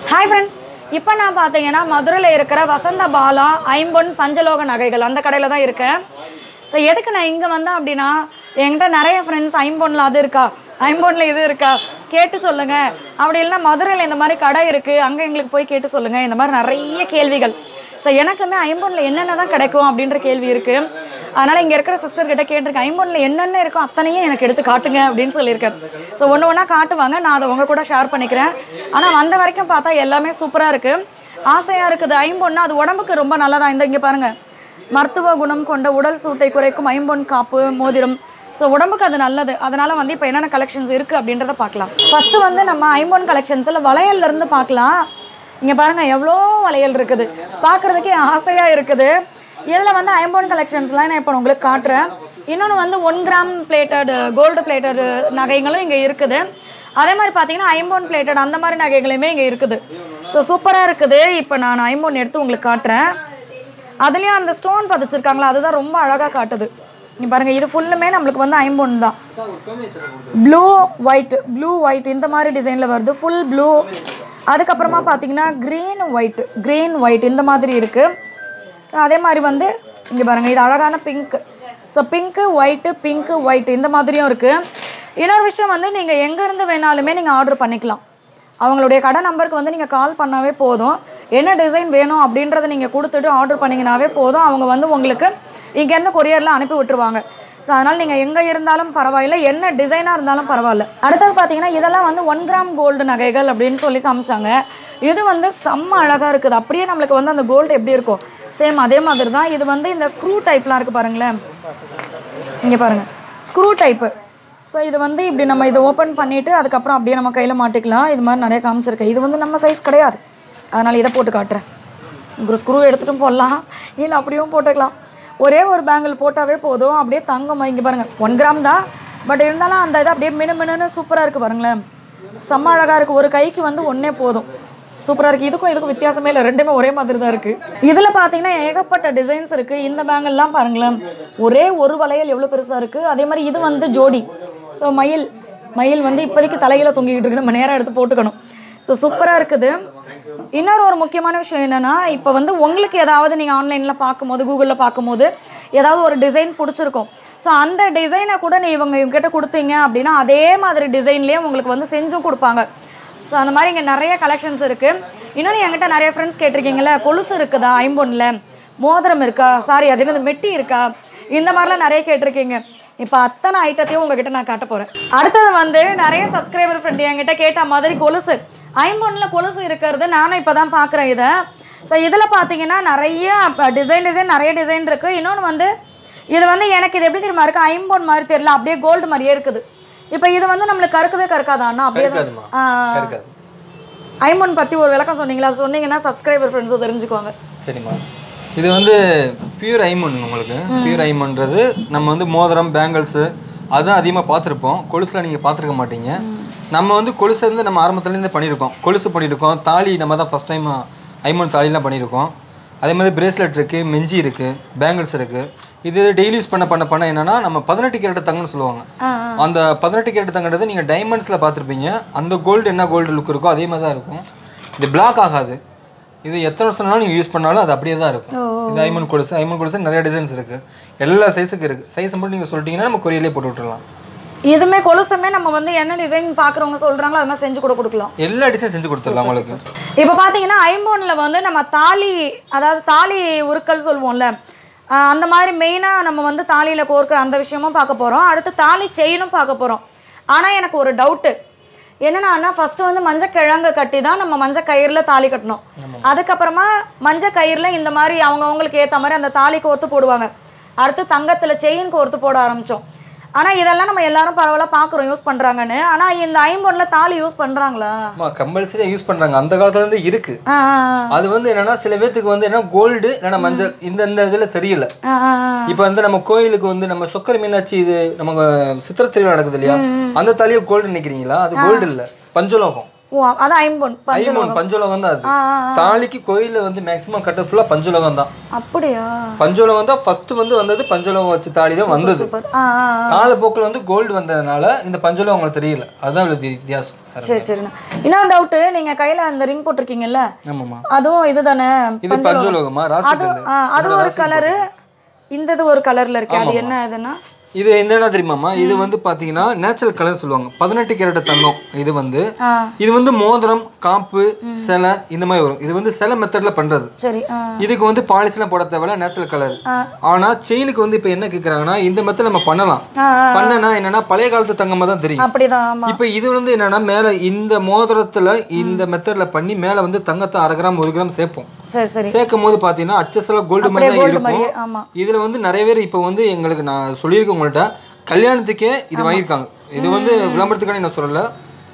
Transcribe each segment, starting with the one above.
Hi friends இப்போ நான் பார்த்தீங்கன்னா மதுரையில் இருக்கிற வசந்த பாலா ஐம்பொன் பஞ்சலோக நகைகள் அந்த கடையில் தான் இருக்கேன் ஸோ எதுக்கு நான் இங்கே வந்தேன் அப்படின்னா என்கிட்ட நிறைய ஃப்ரெண்ட்ஸ் ஐம்பொன்னில் அது இருக்கா ஐம்பொன்னில் இது இருக்கா கேட்டு சொல்லுங்கள் அப்படி இல்லைன்னா மதுரையில் இந்த மாதிரி கடை இருக்குது அங்கே எங்களுக்கு போய் கேட்டு சொல்லுங்கள் இந்த மாதிரி நிறைய கேள்விகள் ஸோ எனக்குமே ஐம்பொன்னில் என்னென்ன தான் கிடைக்கும் அப்படின்ற கேள்வி இருக்குது அதனால் இங்கே இருக்கிற சிஸ்டர் கிட்ட கேட்டிருக்கேன் ஐம்பொன்னில் என்னென்ன இருக்கோ அத்தனையும் எனக்கு எடுத்து காட்டுங்க அப்படின்னு சொல்லியிருக்கேன் ஸோ ஒன்று ஒன்றா காட்டுவாங்க நான் அதை உங்கள் கூட ஷேர் பண்ணிக்கிறேன் ஆனால் வந்த வரைக்கும் பார்த்தா எல்லாமே சூப்பராக இருக்குது ஆசையாக இருக்குது ஐம்பொன்னு அது உடம்புக்கு ரொம்ப நல்லதா இந்த இங்கே பாருங்கள் மருத்துவ குணம் கொண்ட உடல் சூட்டை குறைக்கும் ஐம்பொன் காப்பு மோதிரம் ஸோ உடம்புக்கு அது நல்லது அதனால் வந்து இப்போ என்னென்ன கலெக்ஷன்ஸ் இருக்குது அப்படின்றத பார்க்கலாம் ஃபஸ்ட்டு வந்து நம்ம ஐம்பொன் கலெக்ஷன்ஸில் வளையல்ல இருந்து பார்க்கலாம் இங்கே பாருங்கள் எவ்வளோ வளையல் இருக்குது பார்க்குறதுக்கே ஆசையாக இருக்குது இதில் வந்து ஐம்பொன் கலெக்ஷன்ஸ்லாம் நான் இப்போ உங்களுக்கு காட்டுறேன் இன்னொன்று வந்து one gram plated gold plated நகைகளும் இங்கே இருக்குது அதே மாதிரி பார்த்தீங்கன்னா ஐம்பொன் பிளேட்டட் அந்த மாதிரி நகைகளுமே இங்கே இருக்குது ஸோ சூப்பராக இருக்குது இப்போ நான் ஐம்பொன் எடுத்து உங்களுக்கு காட்டுறேன் அதுலேயும் அந்த ஸ்டோன் பதிச்சிருக்காங்களா அதுதான் ரொம்ப அழகாக காட்டுது இங்க பாருங்கள் இது ஃபுல்லுமே நம்மளுக்கு வந்து ஐம்பொன் தான் ப்ளூ ஒயிட் ப்ளூ ஒயிட் இந்த மாதிரி டிசைனில் வருது ஃபுல் ப்ளூ அதுக்கப்புறமா பார்த்தீங்கன்னா க்ரீன் ஒயிட் க்ரீன் ஒயிட் இந்த மாதிரி இருக்குது அதே மாதிரி வந்து இங்கே பாருங்கள் இது அழகான pink so pink white pink white இந்த மாதிரியும் இருக்குது இன்னொரு விஷயம் வந்து நீங்கள் எங்கேருந்து வேணாலுமே நீங்கள் ஆர்டர் பண்ணிக்கலாம் அவங்களுடைய கடை நம்பருக்கு வந்து நீங்கள் கால் பண்ணாவே போதும் என்ன டிசைன் வேணும் அப்படின்றத நீங்கள் கொடுத்துட்டு ஆர்டர் பண்ணிங்கனாவே போதும் அவங்க வந்து உங்களுக்கு இங்கேருந்து கொரியரில் அனுப்பி விட்டுருவாங்க ஸோ அதனால் நீங்கள் எங்கே இருந்தாலும் பரவாயில்ல என்ன டிசைனாக இருந்தாலும் பரவாயில்ல அடுத்தது பார்த்தீங்கன்னா இதெல்லாம் வந்து ஒன் கிராம் கோல்டு நகைகள் அப்படின்னு சொல்லி காமிச்சாங்க இது வந்து செம்ம அழகாக இருக்குது அப்படியே நம்மளுக்கு வந்து அந்த கோல்டு எப்படி இருக்கும் சேம் அதே மாதிரி தான் இது வந்து இந்த ஸ்க்ரூ டைப்லாம் இருக்குது பாருங்களேன் இங்கே பாருங்கள் ஸ்க்ரூ டைப்பு ஸோ இது வந்து இப்படி நம்ம இதை ஓப்பன் பண்ணிவிட்டு அதுக்கப்புறம் அப்படியே நம்ம கையில் மாட்டிக்கலாம் இது மாதிரி நிறைய காமிச்சிருக்கேன் இது வந்து நம்ம சைஸ் கிடையாது அதனால் இதை போட்டு காட்டுறேன் ஒரு ஸ்க்ரூ எடுத்துட்டும் போடலாம் இல்லை அப்படியும் போட்டுக்கலாம் ஒரே ஒரு பேங்கிள் போட்டாவே போதும் அப்படியே தங்கம் இங்கே பாருங்கள் ஒன் கிராம் தான் பட் இருந்தாலும் அந்த இது அப்படியே மினு மினுன்னு சூப்பராக இருக்குது பாருங்களேன் செம்ம அழகாக இருக்குது ஒரு கைக்கு வந்து ஒன்றே போதும் சூப்பராக இருக்குது இதுக்கும் இதுக்கும் வித்தியாசமே இல்லை ரெண்டுமே ஒரே மாதிரி தான் இருக்குது இதில் பார்த்தீங்கன்னா ஏகப்பட்ட டிசைன்ஸ் இருக்குது இந்த பேங்கெல்லாம் பாருங்களேன் ஒரே ஒரு வளையல் எவ்வளோ பெருசாக இருக்குது அதே மாதிரி இது வந்து ஜோடி ஸோ மயில் மயில் வந்து இப்போதைக்கு தலையில் தொங்கிக்கிட்டு இருக்கு நம்ம நேராக எடுத்து போட்டுக்கணும் ஸோ சூப்பராக இருக்குது இன்னொரு ஒரு முக்கியமான விஷயம் என்னென்னா இப்போ வந்து உங்களுக்கு ஏதாவது நீங்கள் ஆன்லைனில் பார்க்கும்போது கூகுளில் பார்க்கும்போது ஏதாவது ஒரு டிசைன் பிடிச்சிருக்கும் ஸோ அந்த டிசைனை கூட நீ இவங்க இவங்ககிட்ட கொடுத்தீங்க அப்படின்னா அதே மாதிரி டிசைன்லேயே உங்களுக்கு வந்து செஞ்சும் கொடுப்பாங்க ஸோ அந்த மாதிரி இங்கே நிறைய கலெக்ஷன்ஸ் இருக்குது இன்னொன்று என்கிட்ட நிறைய ஃப்ரெண்ட்ஸ் கேட்டிருக்கீங்களே கொலுசு இருக்குதா ஐம்பொன்னில் மோதிரம் இருக்கா சாரி அது என்னது மெட்டி இருக்கா இந்த மாதிரிலாம் நிறைய கேட்டிருக்கீங்க இப்போ அத்தனை ஐட்டத்தையும் உங்ககிட்ட நான் காட்ட போகிறேன் அடுத்தது வந்து நிறைய சப்ஸ்கிரைபர் ஃப்ரெண்டு என்கிட்ட கேட்ட மாதிரி கொலுசு ஐம்பொன்னில் கொலுசு இருக்கிறது நானும் இப்போ தான் பார்க்குறேன் இதை ஸோ இதில் பார்த்தீங்கன்னா நிறைய டிசைன் டிசைன் நிறைய டிசைன் இருக்குது இன்னொன்று வந்து இது வந்து எனக்கு இது எப்படி தெரியுமா இருக்குது ஐம்பொன் மாதிரி தெரியல அப்படியே கோல்டு மாதிரியே இருக்குது இப்போ இது வந்து நம்மளுக்கு கருக்கவே கருக்காதா அண்ணா அப்படியே தான் கருக்காதுமா ஆ. கருக்காது ஐம்பொன் பற்றி ஒரு விளக்கம் சொன்னீங்களா அது சொன்னீங்கன்னா சப்ஸ்கிரைபர் ஃப்ரெண்ட்ஸும் தெரிஞ்சுக்குவாங்க சரிம்மா இது வந்து பியூர் ஐமன் உங்களுக்கு பியூர் ஐமன்றது நம்ம வந்து மோதிரம் பேங்கிள்ஸு அதுதான் அதிகமாக பார்த்துருப்போம் கொலுசில் நீங்கள் பார்த்துருக்க மாட்டீங்க நம்ம வந்து கொலுசு வந்து நம்ம ஆரம்பத்துலேருந்து பண்ணியிருக்கோம் கொலுசு பண்ணியிருக்கோம் தாலி நம்ம தான் ஃபஸ்ட் டைம் ஐமன் தாலிலாம் பண்ணியிருக்கோம் அதே மாதிரி பிரேஸ்லெட் இருக்குது மெஞ்சி இருக்குது பேங்கிள்ஸ் இருக்குது இது டெய்லி யூஸ் பண்ண பண்ண பண்ண என்னன்னா நம்ம பதினெட்டு கேரட் தங்கம்னு சொல்லுவாங்க ஆ அந்த பதினெட்டு கேரட் தங்கன்றது நீங்கள் டைமண்ட்ஸில் பார்த்துருப்பீங்க அந்த கோல்டு என்ன கோல்டு லுக் இருக்கோ அதே மாதிரி தான் இருக்கும் இது பிளாக் ஆகாது இது எத்தனை வருஷம்னாலும் நீங்கள் யூஸ் பண்ணாலும் அது அப்படியே தான் இருக்கும் இது ஐமன் கொலுசு ஐமன் கொலுசு நிறைய டிசைன்ஸ் இருக்குது எல்லா சைஸுக்கு இருக்குது சைஸ் மட்டும் நீங்கள் சொல்லிட்டீங்கன்னா நம்ம கொரியர்லேயே போட்டு விட்டுறலாம் இதுமே கொலுசுமே நம்ம வந்து என்ன டிசைன் பார்க்குறவங்க சொல்கிறாங்களோ அது மாதிரி செஞ்சு கூட கொடுக்கலாம் எல்லா டிசைன் செஞ்சு கொடுத்துடலாம் உங்களுக்கு இப்போ பார்த்தீங்கன்னா ஐம்போனில் வந்து நம்ம தாலி அதாவது தாலி உருக்கல் சொல்லுவோம்ல ஆஹ் அந்த மாதிரி மெயினாக நம்ம வந்து தாலியில் கோர்க்குற அந்த விஷயமும் பார்க்க போகிறோம் அடுத்து தாலி செயினும் பார்க்க போகிறோம் ஆனால் எனக்கு ஒரு டவுட்டு என்னன்னா ஃபஸ்ட்டு வந்து மஞ்சள் கிழங்கு கட்டி தான் நம்ம மஞ்சள் கயிறில் தாலி கட்டணும் அதுக்கப்புறமா மஞ்சள் கயிறில் இந்த மாதிரி அவங்கவுங்களுக்கு ஏற்ற மாதிரி அந்த தாலி கோர்த்து போடுவாங்க அடுத்து தங்கத்தில் செயின் கோர்த்து போட ஆரம்பித்தோம் ஆனால் இதெல்லாம் நம்ம எல்லாரும் பரவாயில்ல பார்க்குறோம் யூஸ் பண்ணுறாங்கன்னு ஆனால் இந்த ஐம்பொன்னில் தாலி யூஸ் பண்ணுறாங்களா ஆமா கம்பல்சரியாக யூஸ் பண்ணுறாங்க அந்த காலத்துலேருந்து இருக்குது ஆ ஆ, அது வந்து என்னன்னா சில பேர்த்துக்கு வந்து என்ன கோல்டு இல்லைன்னா மஞ்சள் இந்த இந்த இதில் தெரியல ஆ, ஆ, ஆ. இப்போ வந்து நம்ம கோயிலுக்கு வந்து நம்ம சொக்கர மீனாட்சி இது நம்ம சித்திர திருவிழா நடக்குது இல்லையா அந்த தாலியை கோல்டு நினைக்கிறீங்களா அது கோல்டு இல்ல பஞ்சலோகம் ஓ அதான் ஐம்பொன் பஞ்ச ஐமோன் பஞ்சலோகம் தான் அது ஆ ஆ, ஆ. தாலிக்கு கோயில்ல வந்து மேக்ஸிமம் கட்ட ஃபுல்லா பஞ்சலோகம் தான் அப்படியா பஞ்சலோகம் தான் ஃபர்ஸ்ட் வந்து வந்தது பஞ்சலோகம் வச்சு தாலி தான் வந்தது சூப்பர் ஆ ஆ ஆ. காலப்போக்கில் வந்து கோல்டு வந்ததுனால இந்த பஞ்சலோகம் உங்களுக்கு தெரியல அதுதான் இவ்வளவு வித்தியாசம் சரி சரிண்ணா இன்னொரு டவுட்டு நீங்க கையில அந்த ரிங் போட்டிருக்கீங்கல்ல ஆமாம்மா அதுவும் இதுதானே இது பஞ்சலோகமா ராசி அது கல்லு ஆ, அது ஒரு கலரு இந்த இது ஒரு கலர்ல இருக்கு அது என்ன இதுன்னா இது எந்த இடம் தெரியுமாம்மா இது வந்து பாத்தீங்கன்னா நேச்சுரல் கலர் சொல்லுவாங்க பதினெட்டு கேரட் தங்கம் இது வந்து ஆ இது வந்து மோதிரம் காப்பு சிலை இந்த மாதிரி வரும் இது வந்து சிலை மெத்தட்ல பண்றது சரி ஆ இதுக்கு வந்து பாலிஷ்லாம் போட தேவையில்ல நேச்சுரல் கலர் ஆ. ஆனா செயினுக்கு வந்து இப்போ என்ன கேக்குறாங்கன்னா இந்த மெத்தட் நம்ம பண்ணலாம் ஆ, ஆ. பண்ணனா என்னன்னா பழைய காலத்து தங்கமா தான் தெரியும் அப்படிதான் ஆமா இப்போ இது வந்து என்னன்னா மேல இந்த மோதிரத்துல இந்த மெத்தட்ல பண்ணி மேல வந்து தங்கத்தை அரை கிராம் ஒரு கிராம் சேர்ப்போம் சரி சரி சேர்க்கும் போது பாத்தீங்கன்னா அச்சஸ்ல கோல்டு மாதிரி அப்படியே தான் கோல்டு இருக்கும் மாதிரியே ஆமா இதுல வந்து நிறைய பேர் இப்போ வந்து எங்களுக்கு நான் சொல்லியிருக்கேன் உங்கள்கிட்ட கல்யாணத்துக்கே இது வாங்கியிருக்காங்க இது வந்து விளம்பரத்துக்கான நான் சொல்லல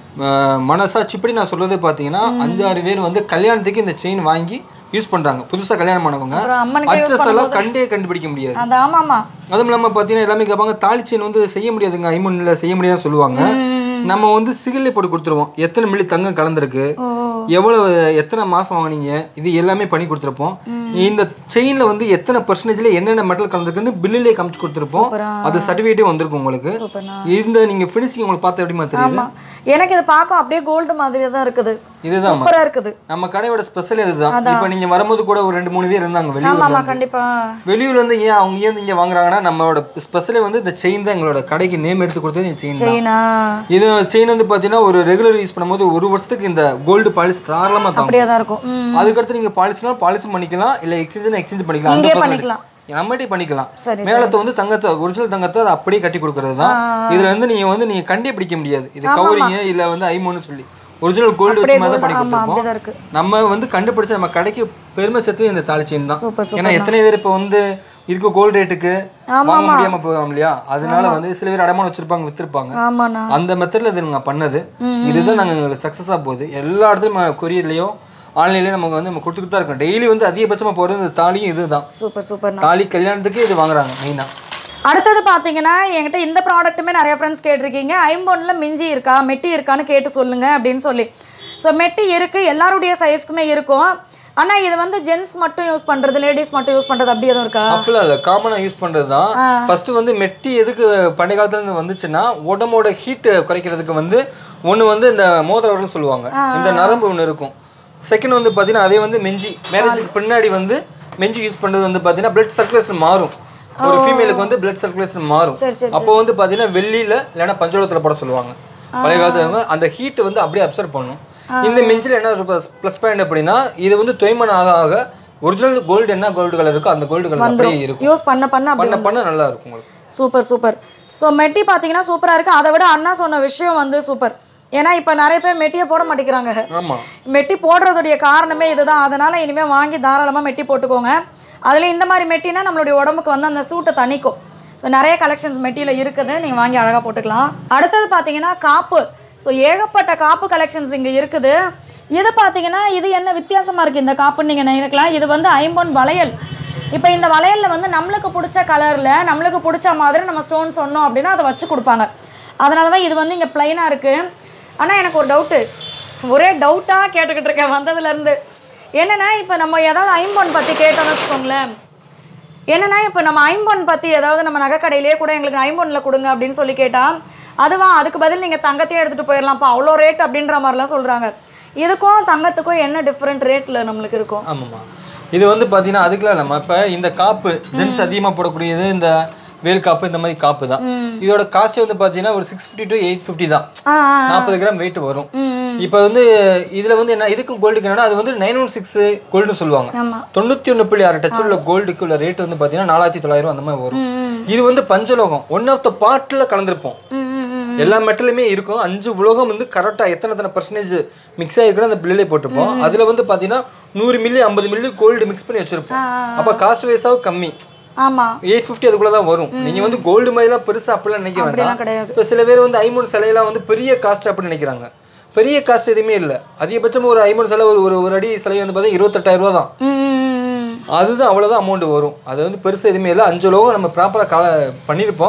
அஹ் மனசாட்சிப்படி நான் சொல்றது பார்த்தீங்கன்னா அஞ்சாறு பேர் வந்து கல்யாணத்துக்கு இந்த செயின் வாங்கி யூஸ் பண்றாங்க புதுசா கல்யாணம் பண்ணவங்க அப்புறம் அம்மனுக்கு யூஸ் அச்சஸ் எல்லாம் கண்டே கண்டுபிடிக்க முடியாது அந்த ஆமாமா அதுவும் இல்லாமல் பார்த்தீங்கன்னா எல்லாமே கேட்பாங்க தாலி செயின் வந்து செய்ய முடியாதுங்க ஐமன்ல செய்ய முடியாதுன்னு சொல்லுவாங்க நம்ம வந்து சிகில்லே போட்டு கொடுத்துருவோம் எத்தனை மில்லி தங்கம் கலந்துருக்கு ஓ எவ்வளவு எத்தனை மாசம் வாங்குனீங்க இது எல்லாமே பண்ணி கொடுத்துருப்போம் இந்த செயின்ல வந்து எத்தனை பர்சன்டேஜ்ல என்னென்ன மெட்டல் கலந்துருக்குன்னு பில்லுலேயே காமிச்சு கொடுத்துருப்போம் சூப்பரா. அது சர்டிஃபிகேட்டே வந்திருக்கும் உங்களுக்கு சூப்பர்ண்ணா இந்த நீங்க ஃபினிஷிங் உங்களுக்கு பார்த்து எப்படிமா தெரியுது ஆமா எனக்கு இது பார்க்க அப்படியே கோல்டு மாதிரியே தான் இருக்குது இதுதான் சூப்பரா இருக்குது நம்ம கடையோட ஸ்பெஷல் இதுதான் இப்போ நீங்க வரும்போது கூட ஒரு ரெண்டு மூணு பேர் இருந்தாங்க ஆமா வெளியூர்ல ஆமா இருந்து. கண்டிப்பா வெளியூர்ல இருந்து ஏன் அவங்க ஏன் இங்க வாங்குறாங்கன்னா நம்மளோட ஸ்பெஷலே வந்து இந்த செயின் தான் எங்களோட கடைக்கு நேம் எடுத்து கொடுத்தது இந்த செயின் தான் செயினா இது செயின் வந்து பாத்தீங்கன்னா ஒரு ரெகுலர் யூஸ் பண்ணும்போது ஒரு வருஷத்துக்கு இந்த கோல்டு பாலிஷ் தாராளமா தாங்கும் அப்படியே தான் இருக்கும் ம் அதுக்கடுத்து நீங்க பாலிஷ்னா பாலிஷ் பண்ணிக்கலாம் இல்ல எக்ஸ்சேஞ்ச் எக்ஸ்சேஞ்ச் பண்ணிக்கலாம் அந்த இங்கே percentage. பண்ணிக்கலாம். நம்மகிட்டே பண்ணிக்கலாம் சரி மேலத்தை வந்து தங்கத்தை ஒரிஜினல் தங்கத்தை அதை அப்படியே கட்டி கொடுக்கறது தான் இதுல இருந்து நீங்க வந்து நீங்க கண்டே பிடிக்க முடியாது இது கவரிங்க இல்ல வந்து ஐமோன்னு சொல்லி ஒரிஜினல் கோல்டு வச்சு மாதிரி தான் பண்ணி ஆமா கொடுத்துருப்போம் அப்படிதான் இருக்கு நம்ம வந்து கண்டுபிடிச்ச நம்ம கடைக்கு பெருமை சேர்த்து இந்த தாலி செயின் தான் சூப்பர் சூப்பர் ஏன்னா எத்தனை பேர் இப்போ வந்து இருக்க கோல்டு ரேட்டுக்கு வாங்க முடியாம போவாங்க இல்லையா அதனால வந்து சில பேர் அடமானம் வச்சிருப்பாங்க வித்திருப்பாங்க ஆமாண்ணா அந்த மெத்தட்ல இது நாங்கள் பண்ணது இதுதான் நாங்கள் சக்ஸஸாக போகுது எல்லா இடத்துலையும் கொரியர்லேயோ ஆன்லைன்லேயும் நமக்கு வந்து நம்ம கொடுத்துட்டு தான் இருக்கோம் டெய்லி வந்து அதிகபட்சமாக போகிறது இந்த தாலியும் இதுதான் சூப்பர் சூப்பர்ண்ணா தாலி கல்யாணத்துக்கு இது வாங்குறாங்க மெயினாக அடுத்தது பார்த்தீங்கன்னா என்கிட்ட இந்த ப்ராடக்ட்டுமே நிறைய ஃப்ரெண்ட்ஸ் கேட்டிருக்கீங்க ஐம்பொன்னில் மிஞ்சி இருக்கா மெட்டி இருக்கான்னு கேட்டு சொல்லுங்க அப்படின்னு சொல்லி ஸோ மெட்டி இருக்குது எல்லாருடைய சைஸ்க்குமே இருக்கும் ஆனால் இது வந்து ஜென்ஸ் மட்டும் யூஸ் பண்ணுறது லேடிஸ் மட்டும் யூஸ் பண்ணுறது அப்படி எதுவும் இருக்கா அப்படிலாம் இல்லை காமனாக யூஸ் பண்ணுறது தான் ஃபர்ஸ்ட் வந்து மெட்டி எதுக்கு பண்டைய காலத்துல இருந்து வந்துச்சுன்னா உடம்போட ஹீட்டு குறைக்கிறதுக்கு வந்து ஒன்று வந்து இந்த மோதிரவர்கள் சொல்லுவாங்க இந்த நரம்பு ஒன்று இருக்கும் செகண்ட் வந்து பார்த்தீங்கன்னா அதே வந்து மெஞ்சி மேரேஜுக்கு பின்னாடி வந்து மெஞ்சி யூஸ் பண்ணுறது வந்து பார்த்தீங்கன்னா பிளட் சர்க்குலேஷன் மாறும் ஒரு ஃபீமேலுக்கு வந்து பிளட் சர்க்குலேஷன் மாறும் சரி சரி அப்போ வந்து பார்த்தீங்கன்னா வெள்ளியில இல்லைன்னா பஞ்சோளத்தில் போட சொல்லுவாங்க பழைய காலத்துல அந்த ஹீட் வந்து அப்படியே அப்சர்வ் பண்ணும் இந்த மெஞ்சில் என்ன ப்ளஸ் பாயிண்ட் அப்படின்னா இது வந்து தொய்மன் ஆக ஆக ஒரிஜினல் கோல்டு என்ன கோல்டு கலர் இருக்கோ அந்த கோல்டு கலர் அப்படியே இருக்கும் யூஸ் பண்ண பண்ண அப்படி பண்ண பண்ண நல்லா இருக்கும் உங்களுக்கு சூப்பர் சூப்பர் ஸோ மெட்டி பார்த்தீங்கன்னா சூப்பராக இருக்குது அதை விட அண்ணா சொன்ன விஷயம் வந்து சூப்பர் ஏன்னா இப்போ நிறைய பேர் மெட்டியை போட மாட்டேங்கிறாங்க ஆமா மெட்டி போடுறதுடைய காரணமே இதுதான் அதனால் இனிமேல் வாங்கி தாராளமாக மெட்டி போட்டுக்கோங்க அதில் இந்த மாதிரி மெட்டினா நம்மளுடைய உடம்புக்கு வந்து அந்த சூட்டை தணிக்கும் ஸோ நிறைய கலெக்ஷன்ஸ் மெட்டியில் இருக்குது நீங்கள் வாங்கி அழகாக போட்டுக்கலாம் அடுத்தது பார்த்தீங்கன்னா காப்பு ஸோ ஏகப்பட்ட காப்பு கலெக்ஷன்ஸ் இங்கே இருக்குது இது பார்த்தீங்கன்னா இது என்ன வித்தியாசமாக இருக்குது இந்த காப்புன்னு நீங்கள் நினைக்கலாம் இது வந்து ஐம்பொன் வளையல் இப்போ இந்த வளையலில் வந்து நம்மளுக்கு பிடிச்ச கலரில் நம்மளுக்கு பிடிச்ச மாதிரி நம்ம ஸ்டோன் சொன்னோம் அப்படின்னா அதை வச்சு கொடுப்பாங்க அதனால தான் இது வந்து இங்கே ப்ளைனாக இருக்குது ஆனால் எனக்கு ஒரு டவுட்டு ஒரே டவுட்டாக கேட்டுக்கிட்டு இருக்கேன் வந்ததுலேருந்து என்னன்னா இப்போ நம்ம ஏதாவது ஐம்பொன் பற்றி கேட்டோம்னு வச்சுக்கோங்களேன் என்னன்னா இப்போ நம்ம ஐம்பொன் பற்றி ஏதாவது நம்ம நகைக்கடையிலே கூட எங்களுக்கு ஐம்பொன்னில் கொடுங்க அப்படின்னு சொல்லி கேட்டால் அதுவா அதுக்கு பதில் நீங்கள் தங்கத்தையே எடுத்துகிட்டு போயிடலாம்ப்பா அவ்வளோ ரேட் அப்படின்ற மாதிரிலாம் சொல்கிறாங்க இதுக்கும் தங்கத்துக்கும் என்ன டிஃப்ரெண்ட் ரேட்டில் நம்மளுக்கு இருக்கும் ஆமாம்மா இது வந்து பார்த்தீங்கன்னா அதுக்கெல்லாம் நம்ம இப்போ இந்த காப்பு ஜென்ஸ் அதிகமாக போடக்கூடியது இந்த வேல் காப்பு இந்த மாதிரி காப்பு தான் இதோட காஸ்ட் வந்து பார்த்தீங்கன்னா ஒரு six fifty to eight fifty தான் ஆ ஆ, நாற்பது கிராம் வெயிட் வரும் ம் இப்போ வந்து இதுல வந்து என்ன இதுக்கும் கோல்டுக்கு என்னன்னா அது வந்து நைன் ஒன் சிக்ஸ் கோல்டுன்னு சொல்லுவாங்க ஆமாம் தொண்ணூத்தி ஒன்று புள்ளி ஆறு டச் உள்ள கோல்டுக்கு உள்ள ரேட் வந்து பார்த்தீங்கன்னா நாலாயிரத்தி தொள்ளாயிரம் அந்த மாதிரி வரும் இது வந்து பஞ்சலோகம் ஒன் ஆஃப் த பார்ட்டில் கலந்துருப்போம் ம் ம் ம் எல்லா மெட்டலுமே இருக்கும் அஞ்சு உலோகம் வந்து கரெக்டாக எத்தனை எத்தனை பர்சன்டேஜ் மிக்ஸ் ஆகிருக்குன்னு அந்த பில்லே போட்டிருப்போம் அதில் வந்து பார்த்தீங்கன்னா நூறு மில்லி ஐம்பது மில்லி கோல்டு மிக்ஸ் பண்ணி வச்சிருப்போம் அப்போ காஸ்ட் வைஸாக கம்மி ஆமாம் எயிட் ஃபிஃப்டி அதுக்குள்ள தான் வரும் நீங்க வந்து கோல்டு மாதிரிலாம் பெருசா அப்படிலாம் நினைக்க வேண்டாம் அப்படிலாம் கிடையாது இப்போ சில பேர் வந்து ஐமூன் சிலையெல்லாம் வந்து பெரிய காஸ்ட் அப்படின்னு நினைக்கிறாங்க பெரிய காஸ்ட் எதுவுமே இல்லை அதிகபட்சம் ஒரு ஐமூன் சிலை ஒரு ஒரு ஒரு அடி சிலை வந்து பார்த்தீங்கன்னா இருபத்தெட்டாயிரம் ரூபா தான் ம் ம், ம் ம் அதுதான் அவ்வளோதான் அமௌண்ட் வரும் அது வந்து பெருசு எதுவுமே இல்லை அஞ்சு லோகம் நம்ம ப்ராப்பராக கால பண்ணியிருப்போம்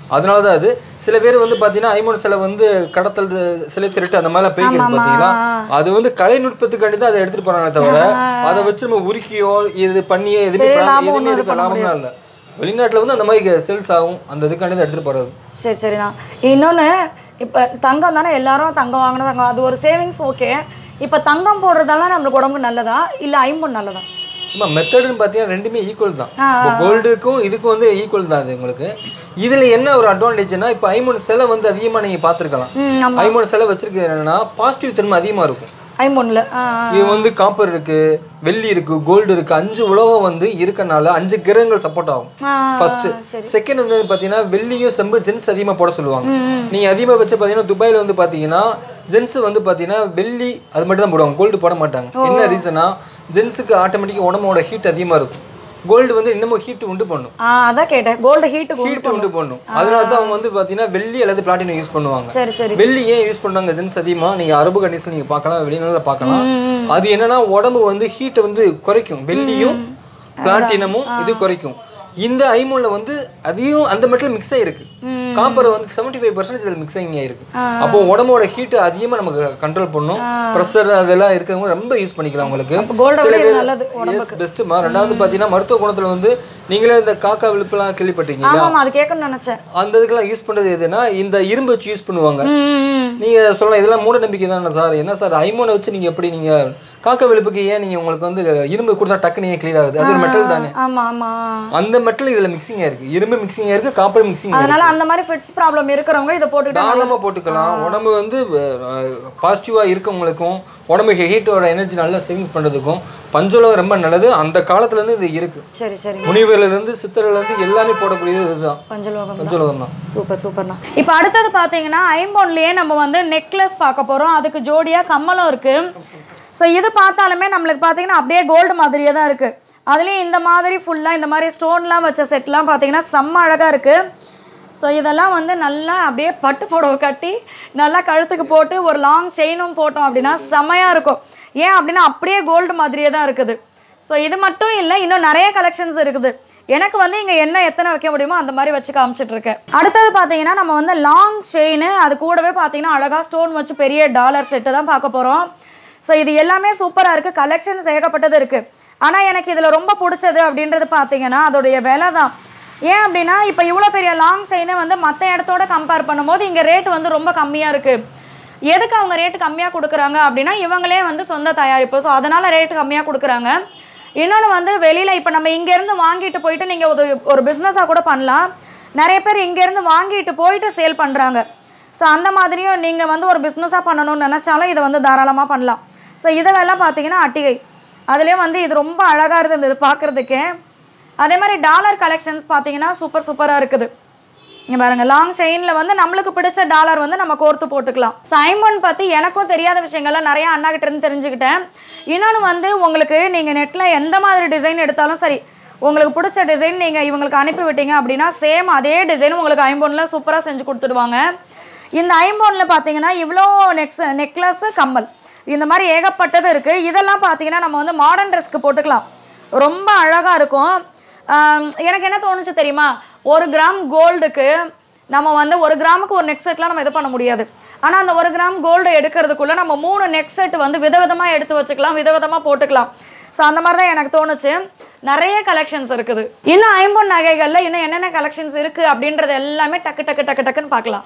அதனால தான் அது சில பேர் வந்து பார்த்தீங்கன்னா ஐம்பொன் சிலை வந்து கடத்தல் சிலை திருட்டு அந்த மாதிரிலாம் போய்க்கிறது ஆமாமா. பார்த்தீங்களா அது வந்து கலைநுட்பத்துக்காண்டி தான் அதை எடுத்துட்டு போறாங்களே தவிர அதை வச்சு நம்ம உருக்கியோ இது பண்ணியோ எதுவுமே பெரிய pra- லாபம் எதுவுமே ஒண்ணும் இருக்க பண்ண லாபம்லாம் இல்லை வெளிநாட்டுல வந்து அந்த மாதிரி சேல்ஸ் ஆகும் அந்த இதுக்காண்டி தான் எடுத்துட்டு போறது சரி சரிண்ணா இன்னொன்று இப்போ தங்கம் தானே எல்லாரும் தங்கம் வாங்கினா தங்கம் அது ஒரு சேவிங்ஸ் ஓகே இப்போ தங்கம் போடுறதால நம்மளுக்கு உடம்பு நல்லதா இல்லை ஐம்பொன் நல்லதா சும்மா மெத்தடுன்னு பார்த்தீங்கன்னா ரெண்டுமே ஈக்குவல் தான் ஆ, இப்போ கோல்டுக்கும் இதுக்கும் வந்து ஈக்குவல் தான் அது உங்களுக்கு இதுல என்ன ஒரு அட்வான்டேஜ்னா இப்போ ஐம்பொன் சிலை வந்து அதிகமா நீங்க பார்த்துருக்கலாம் ம் ஆமாம் ஐம்பொன் சிலை வச்சிருக்கிறது என்னன்னா பாசிட்டிவ் தன்மை அதிகமா இருக்கும் ஐம்பொன்னில் ஆ இது வந்து காப்பர் இருக்கு வெள்ளி இருக்கு கோல்டு இருக்கு அஞ்சு உலகம் வந்து இருக்கனால அஞ்சு கிரகங்கள் சப்போர்ட் ஆகும் ஆ, ஃபர்ஸ்ட் சரி செகண்ட் வந்து பாத்தீங்கன்னா வெள்ளியும் செம்பு ஜென்ஸ் அதிகமா போட சொல்லுவாங்க ம், ம். நீங்க அதிகமா வச்சு பாத்தீங்கன்னா துபாயில வந்து பாத்தீங்கன்னா ஜென்ஸ் வந்து பாத்தீங்கன்னா வெள்ளி அது மட்டும் தான் போடுவாங்க கோல்டு போட மாட்டாங்க என்ன ரீசனா ஜென்ஸுக்கு ஆட்டோமேட்டிக்கா உடம்போட ஹீட் அதிகமா இருக்கும் கோல்டு வந்து இன்னமும் ஹீட் உண்டு பண்ணும் ஆ அதான் கேட்டேன் கோல்டு ஹீட்டுக்கு ஹீட் உண்டு பண்ணும் அதனால தான் அவங்க வந்து பாத்தீங்கன்னா வெள்ளி அல்லது பிளாட்டினம் யூஸ் பண்ணுவாங்க சரி சரி வெள்ளி ஏன் யூஸ் பண்ணாங்க ஜென்ஸ் அதிகமா நீங்க அரபு கண்டிஷன் நீங்க பார்க்கலாம் வெளிநாட்டுல பார்க்கலாம் ம், ம். அது என்னன்னா உடம்பு வந்து ஹீட்டை வந்து குறைக்கும் வெள்ளியும் பிளாட்டினமும் இது குறைக்கும் இந்த ஐமோன்ல வந்து அதையும் அந்த மெட்டல் மிக்ஸ் ஆயிருக்கு ம். காப்பர் வந்து செவன்டி ஃபைவ் பர்சன்டேஜ் இதில் மிக்ஸிங் ஆயிருக்கு ஆ. அப்போ உடம்போட ஹீட் அதிகமா நமக்கு கண்ட்ரோல் பண்ணும் ப்ரெஷர் அதெல்லாம் இருக்கவங்க ரொம்ப யூஸ் பண்ணிக்கலாம் உங்களுக்கு அப்போ கோல்டை விட இது நல்லது எஸ் பெஸ்ட்டுமா ரெண்டாவது பார்த்தீங்கன்னா மருத்துவ குணத்துல வந்து நீங்களே இந்த காக்கா விழுப்புலாம் கேள்விப்பட்டீங்களா ஆமாம் அது கேட்கணும்னு நினச்சேன் அந்த இதுக்கெல்லாம் யூஸ் பண்றது எதுனா இந்த இரும்பு வச்சு யூஸ் பண்ணுவாங்க ம் ம், ம் நீங்க சொல்லலாம் இதெல்லாம் மூட நம்பிக்கை தானே சார் என்ன சார் ஐமோனை வச்சு நீங்க எப்படி நீங்க காக்கா வெளுப்புக்கு ஏன் நீங்க உங்களுக்கு வந்து இரும்பு கொடுத்தா டக்குன்னு ஏன் கிளியர் ஆகுது அது ஒரு மெட்டல் தானே ஆமா ஆமா அந்த மெட்டல் இதுல மிக்சிங் ஆயிருக்கு இரும்பு மிக்சிங் ஆயிருக்கு காப்பர் மிக்சிங் ஆயிருக்கு அதனால அந்த மாதிரி ஃபிட்ஸ் ப்ராப்ளம் இருக்கிறவங்க இதை போட்டுக்கிட்டா தாராளமா போட்டுக்கலாம் உடம்பு வந்து பாசிட்டிவா இருக்கவங்களுக்கும் உடம்பு ஹீட்டோட எனர்ஜி நல்லா சேவிங்ஸ் பண்றதுக்கும் பஞ்சோலம் ரொம்ப நல்லது அந்த காலத்துல இருந்து இது இருக்கு சரி சரி முனிவர்ல இருந்து சித்தர்ல இருந்து எல்லாமே போடக்கூடியது இதுதான் பஞ்சலோகம் பஞ்சோலகம் தான் சூப்பர் சூப்பர்ண்ணா இப்போ அடுத்தது பார்த்தீங்கன்னா ஐம்பொன்லேயே நம்ம வந்து நெக்லஸ் பார்க்க போகிறோம் அதுக்கு ஜோடியாக கம்மலும் இருக்குது ஸோ இது பார்த்தாலுமே நம்மளுக்கு பார்த்தீங்கன்னா அப்படியே கோல்டு மாதிரியே தான் இருக்குது அதுலேயும் இந்த மாதிரி ஃபுல்லாக இந்த மாதிரி ஸ்டோன்லாம் வச்ச செட்லாம் பார்த்தீங்கன்னா செம்ம அழகாக இருக்குது ஸோ இதெல்லாம் வந்து நல்லா அப்படியே பட்டு புடவை கட்டி நல்லா கழுத்துக்கு போட்டு ஒரு லாங் செயினும் போட்டோம் அப்படின்னா செமையாக இருக்கும் ஏன் அப்படின்னா அப்படியே கோல்டு மாதிரியே தான் இருக்குது ஸோ இது மட்டும் இல்லை இன்னும் நிறைய கலெக்ஷன்ஸ் இருக்குது எனக்கு வந்து இங்கே என்ன எத்தனை வைக்க முடியுமோ அந்த மாதிரி வச்சு காமிச்சிட்டு இருக்கேன் அடுத்தது பார்த்தீங்கன்னா நம்ம வந்து லாங் செயின் அது கூடவே பார்த்தீங்கன்னா அழகாக ஸ்டோன் வச்சு பெரிய டாலர் செட்டு தான் பார்க்க போகிறோம் ஸோ இது எல்லாமே சூப்பராக இருக்குது கலெக்ஷன்ஸ் ஏகப்பட்டது இருக்குது ஆனால் எனக்கு இதில் ரொம்ப பிடிச்சது அப்படின்றது பார்த்தீங்கன்னா அதோடைய விலை தான் ஏன் அப்படின்னா இப்போ இவ்வளோ பெரிய லாங் செயினை வந்து மற்ற இடத்தோட கம்பேர் பண்ணும்போது இங்கே ரேட் வந்து ரொம்ப கம்மியாக இருக்குது எதுக்கு அவங்க ரேட்டு கம்மியாக கொடுக்குறாங்க அப்படின்னா இவங்களே வந்து சொந்த தயாரிப்பு ஸோ அதனால் ரேட்டு கம்மியாக கொடுக்குறாங்க இன்னொன்று வந்து வெளியில் இப்போ நம்ம இங்கேருந்து வாங்கிட்டு போயிட்டு நீங்கள் ஒரு ஒரு பிஸ்னஸாக கூட பண்ணலாம் நிறைய பேர் இங்கேருந்து வாங்கிட்டு போயிட்டு சேல் பண்ணுறாங்க ஸோ அந்த மாதிரியும் நீங்கள் வந்து ஒரு பிஸ்னஸாக பண்ணணும்னு நினச்சாலும் இதை வந்து தாராளமாக பண்ணலாம் ஸோ இதெல்லாம் பார்த்தீங்கன்னா அட்டிகை அதுலேயும் வந்து இது ரொம்ப அழகாக இருந்தது பார்க்குறதுக்கே அதே மாதிரி டாலர் கலெக்ஷன்ஸ் பார்த்தீங்கன்னா சூப்பர் சூப்பராக இருக்குது இங்கே பாருங்க லாங் செயினில் வந்து நம்மளுக்கு பிடிச்ச டாலர் வந்து நம்ம கோர்த்து போட்டுக்கலாம் சைமன் பற்றி எனக்கும் தெரியாத விஷயங்கள்லாம் நிறைய அண்ணா கிட்ட இருந்து தெரிஞ்சுக்கிட்டேன் இன்னொன்று வந்து உங்களுக்கு நீங்கள் நெட்டில் எந்த மாதிரி டிசைன் எடுத்தாலும் சரி உங்களுக்கு பிடிச்ச டிசைன் நீங்கள் இவங்களுக்கு அனுப்பி விட்டீங்க அப்படின்னா சேம் அதே டிசைன் உங்களுக்கு ஐம்போனில் சூப்பராக செஞ்சு கொடுத்துடுவாங்க இந்த ஐம்போனில் பார்த்தீங்கன்னா இவ்வளோ நெக்ஸ் நெக்லஸ்ஸு கம்மல் இந்த மாதிரி ஏகப்பட்டது இருக்குது இதெல்லாம் பார்த்தீங்கன்னா நம்ம வந்து மாடர்ன் ட்ரெஸ்க்கு போட்டுக்கலாம் ரொம்ப அழகாக இருக்கும் ஆம், எனக்கு என்ன தோணுச்சு தெரியுமா ஒரு கிராம் கோல்டுக்கு நம்ம வந்து ஒரு கிராமுக்கு ஒரு நெக் செட்லாம் நம்ம இது பண்ண முடியாது ஆனால் அந்த ஒரு கிராம் கோல்டு எடுக்கிறதுக்குள்ளே நம்ம மூணு நெக் செட் வந்து விதவிதமாக எடுத்து வச்சுக்கலாம் விதவிதமாக போட்டுக்கலாம் ஸோ அந்த மாதிரி தான் எனக்கு தோணுச்சு நிறைய கலெக்ஷன்ஸ் இருக்குது இன்னும் ஐம்பொன் நகைகளில் இன்னும் என்னென்ன கலெக்ஷன்ஸ் இருக்குது அப்படின்றது எல்லாமே டக்கு டக்கு டக்கு டக்குன்னு பார்க்கலாம்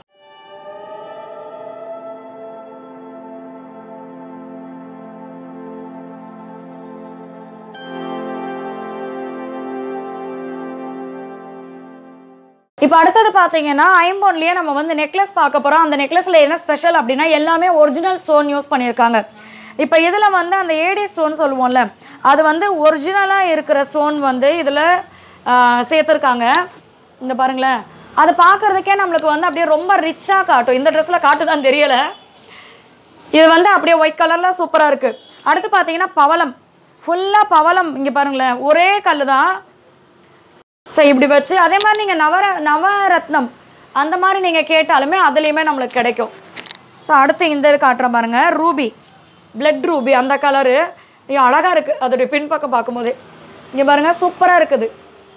இப்போ அடுத்தது பார்த்தீங்கன்னா ஐம்போன்லேயே நம்ம வந்து நெக்லஸ் பார்க்க போகிறோம் அந்த நெக்லஸில் என்ன ஸ்பெஷல் அப்படின்னா எல்லாமே ஒரிஜினல் ஸ்டோன் யூஸ் பண்ணியிருக்காங்க இப்போ இதில் வந்து அந்த ஏடி ஸ்டோன் சொல்லுவோம்ல அது வந்து ஒரிஜினலாக இருக்கிற ஸ்டோன் வந்து இதில் சேர்த்துருக்காங்க இங்கே பாருங்களேன் அது பார்க்குறதுக்கே நம்மளுக்கு வந்து அப்படியே ரொம்ப ரிச்சாக காட்டும் இந்த ட்ரெஸ்ஸில் காட்டுதான்னு தெரியலை இது வந்து அப்படியே ஒயிட் கலரில் சூப்பராக இருக்குது அடுத்து பார்த்தீங்கன்னா பவளம் ஃபுல்லாக பவளம் இங்கே பாருங்களேன் ஒரே கல் தான் ஸோ இப்படி வச்சு அதே மாதிரி நீங்கள் நவர நவரத்னம் அந்த மாதிரி நீங்கள் கேட்டாலுமே அதுலேயுமே நம்மளுக்கு கிடைக்கும் ஸோ அடுத்து இந்த இது காட்டுறேன் பாருங்க ரூபி பிளட் ரூபி அந்த கலரு ஐயோ அழகாக இருக்குது அதோடைய பின்பக்கம் பார்க்கும்போதே இங்கே பாருங்கள் சூப்பராக இருக்குது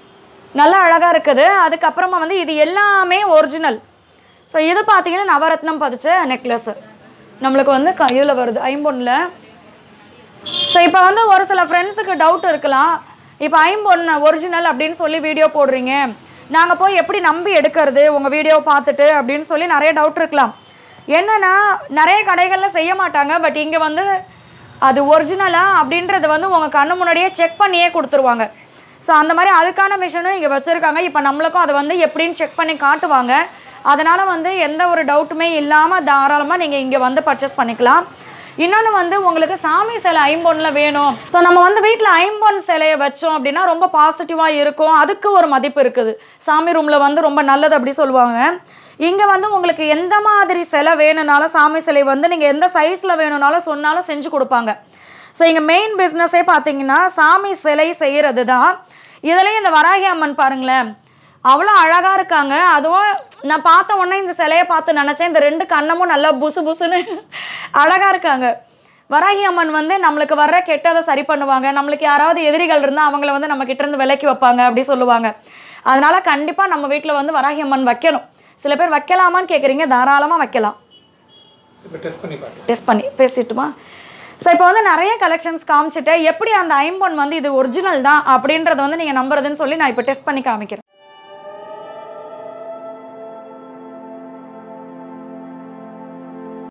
நல்லா அழகாக இருக்குது அதுக்கப்புறமா வந்து இது எல்லாமே ஒரிஜினல் ஸோ இது பார்த்தீங்கன்னா நவரத்னம் பதிச்ச நெக்லஸ்ஸு நம்மளுக்கு வந்து க இதில் வருது ஐம்பொன்னில் ஸோ இப்போ வந்து ஒரு சில ஃப்ரெண்ட்ஸுக்கு டவுட் இருக்கலாம் இப்போ ஐம்பொன் ஒரிஜினல் அப்படின்னு சொல்லி வீடியோ போடுறீங்க நாங்கள் போய் எப்படி நம்பி எடுக்கிறது உங்கள் வீடியோ பார்த்துட்டு அப்படின்னு சொல்லி நிறைய டவுட் இருக்கலாம் என்னன்னா நிறைய கடைகளில் செய்ய மாட்டாங்க பட் இங்கே வந்து அது ஒரிஜினலா அப்படின்றது வந்து உங்கள் கண்ணு முன்னாடியே செக் பண்ணியே கொடுத்துருவாங்க ஸோ அந்த மாதிரி அதுக்கான மிஷினும் இங்கே வச்சுருக்காங்க இப்போ நம்மளுக்கும் அதை வந்து எப்படின்னு செக் பண்ணி காட்டுவாங்க அதனால் வந்து எந்த ஒரு டவுட்டுமே இல்லாமல் தாராளமாக நீங்கள் இங்கே வந்து பர்ச்சேஸ் பண்ணிக்கலாம் இன்னொன்று வந்து உங்களுக்கு சாமி சிலை ஐம்பொன்னில் வேணும் ஸோ நம்ம வந்து வீட்டில் ஐம்பொன் சிலையை வச்சோம் அப்படின்னா ரொம்ப பாசிட்டிவாக இருக்கும் அதுக்கு ஒரு மதிப்பு இருக்குது சாமி ரூமில் வந்து ரொம்ப நல்லது அப்படி சொல்லுவாங்க இங்கே வந்து உங்களுக்கு எந்த மாதிரி சிலை வேணும்னாலும் சாமி சிலை வந்து நீங்கள் எந்த சைஸில் வேணும்னாலும் சொன்னாலும் செஞ்சு கொடுப்பாங்க ஸோ இங்கே மெயின் பிஸ்னஸே பார்த்தீங்கன்னா சாமி சிலை செய்கிறது தான் இதுலேயும் இந்த வராகி அம்மன் பாருங்களேன் அவ்வளோ அழகாக இருக்காங்க அதுவும் நான் பார்த்த உடனே இந்த சிலையை பார்த்து நினச்சேன் இந்த ரெண்டு கண்ணமும் நல்லா புசு புசுன்னு அழகாக இருக்காங்க வராகி அம்மன் வந்து நம்மளுக்கு வர்ற கெட்டதை சரி பண்ணுவாங்க நம்மளுக்கு யாராவது எதிரிகள் இருந்தால் அவங்கள வந்து நம்ம கிட்ட இருந்து விலக்கி வைப்பாங்க அப்படி சொல்லுவாங்க அதனால கண்டிப்பாக நம்ம வீட்டில் வந்து வராகி அம்மன் வைக்கணும் சில பேர் வைக்கலாமான்னு கேட்குறீங்க தாராளமாக வைக்கலாம் இப்போ டெஸ்ட் பண்ணி பார்க்கலாம் டெஸ்ட் பண்ணி பேசிட்டுமா ஸோ இப்போ வந்து நிறைய கலெக்ஷன்ஸ் காமிச்சிட்டு எப்படி அந்த ஐம்பொன் வந்து இது ஒரிஜினல் தான் அப்படின்றத வந்து நீங்கள் நம்புறதுன்னு சொல்லி நான் இப்போ டெஸ்ட் பண்ணி காமிக்கிறேன்